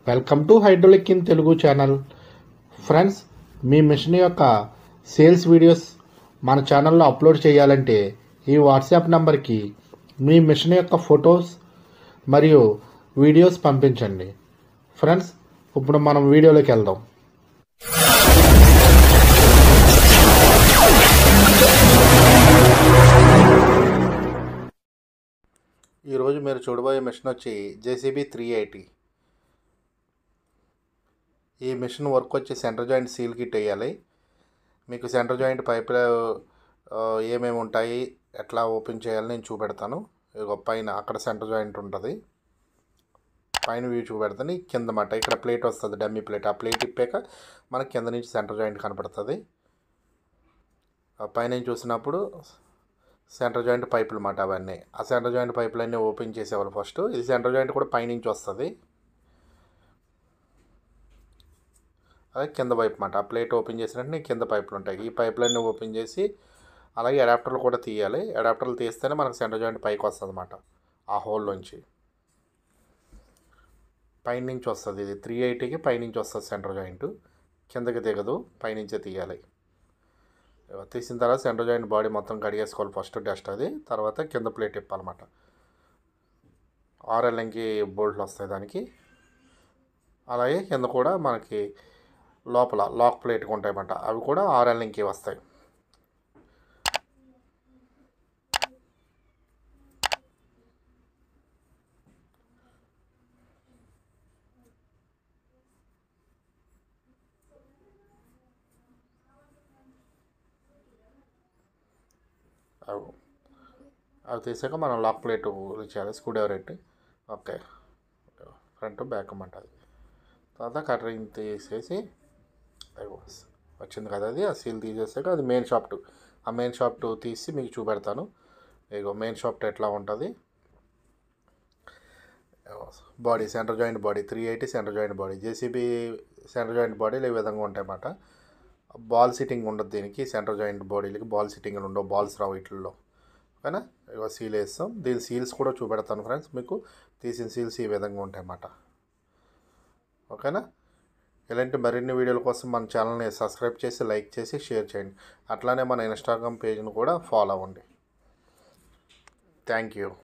welcome to hydraulic in Telugu channel friends మీ machine యొక్క sales videos మన ఛానల్లో అప్లోడ్ చేయాలంటే ఈ వాట్సాప్ నంబర్కి మీ మిషన్ యొక్క ఫొటోస్ మరియు వీడియోస్ పంపించండి ఫ్రెండ్స్ ఇప్పుడు మనం వీడియోలోకి వెళ్దాం ఈరోజు మీరు చూడబోయే మిషన్ వచ్చి జేసీబీ త్రీ ఎయిటీ ఈ మిషన్ వర్క్ వచ్చి సెంటర్ జాయింట్ సీల్ కిట్ వేయాలి మీకు సెంటర్ జాయింట్ పైపులు ఆ, ఏమేమి ఉంటాయి ఎట్లా ఓపెన్ చేయాలని నేను చూపెడతాను ఇగో పైన అక్కడ సెంటర్ జాయింట్ ఉంటుంది పైన వ్యూ చూపెడతాను కింద మాట ఇక్కడ ప్లేట్ వస్తుంది డమ్మీ ప్లేట్ ఆ ప్లేట్ ఇప్పాక మనకి కింద నుంచి సెంటర్ జాయింట్ కనపడుతుంది ఆ పైన చూసినప్పుడు సెంటర్ జాయింట్ పైపులు మాట అవన్నీ ఆ సెంటర్ జాయింట్ పైపులన్నీ ఓపెన్ చేసేవాళ్ళు ఫస్ట్ ఇది సెంటర్ జాయింట్ కూడా పైనుంచి వస్తుంది అదే కింద పైప్ మాట ఆ ప్లేట్ ఓపెన్ చేసినట్టు కింద పైపులు ఉంటాయి ఈ పైపులన్నీ ఓపెన్ చేసి అలాగే అడాప్టర్లు కూడా తీయాలి అడాప్టర్లు తీస్తేనే మనకు సెంటర్ జాయింట్ పైకి వస్తుంది అనమాట ఆ హోల్లోంచి పైనుంచి వస్తుంది ఇది త్రీ ఎయిటీకి పైనుంచి వస్తుంది సెంటర్ జాయింట్ కిందకి దిగదు పైనుంచే తీయాలి తీసిన తర్వాత సెంటర్ జాయింట్ బాడీ మొత్తం కడిగేసుకోవాలి ఫస్ట్ డస్ట్ అది తర్వాత కింద ప్లేట్ ఇప్పాలన్నమాట ఆర్ఎల్ఎంకి బోల్ట్లు వస్తాయి దానికి అలాగే కింద కూడా మనకి లోపల లాక్ ప్లేట్ ఉంటాయన్నమాట అవి కూడా ఆర్ఎల్ఎంకి వస్తాయి అవి అవి తీసాక మనం లాక్ ప్లేట్ చేయాలి స్క్రూ డ్రైవర్ పెట్టి ఓకే ఫ్రంట్ బ్యాక్ అన్నమాట అది తర్వాత కటరింగ్ తీసేసి అయ్యో వచ్చింది కదా అది ఆ సీల్ తీసేసాక అది మెయిన్ షాఫ్ట్ ఆ మెయిన్ షాఫ్ట్ తీసి మీకు చూపెడతాను ఇగో మెయిన్ షాఫ్ట్ ఎట్లా ఉంటుంది body centre joint body three eighty centre joint body JCB centre joint బాడీలు ఈ విధంగా ఉంటాయన్నమాట బాల్ సిట్టింగ్ ఉండదు దీనికి సెంటర్ జాయింట్ బాడీలకి బాల్ సిట్టింగ్ ఉండవు బాల్స్ రావు వీటిల్లో ఓకేనా ఇక సీల్ వేస్తాం దీని సీల్స్ కూడా చూపెడతాను ఫ్రెండ్స్ మీకు తీసిన సీల్స్ ఈ విధంగా ఉంటాయన్నమాట ఓకేనా ఇలాంటి మరిన్ని వీడియోల కోసం మన ఛానల్ని సబ్స్క్రైబ్ చేసి లైక్ చేసి షేర్ చేయండి అట్లానే మన ఇన్స్టాగ్రామ్ పేజ్ని కూడా ఫాలో అవ్వండి థ్యాంక్ యూ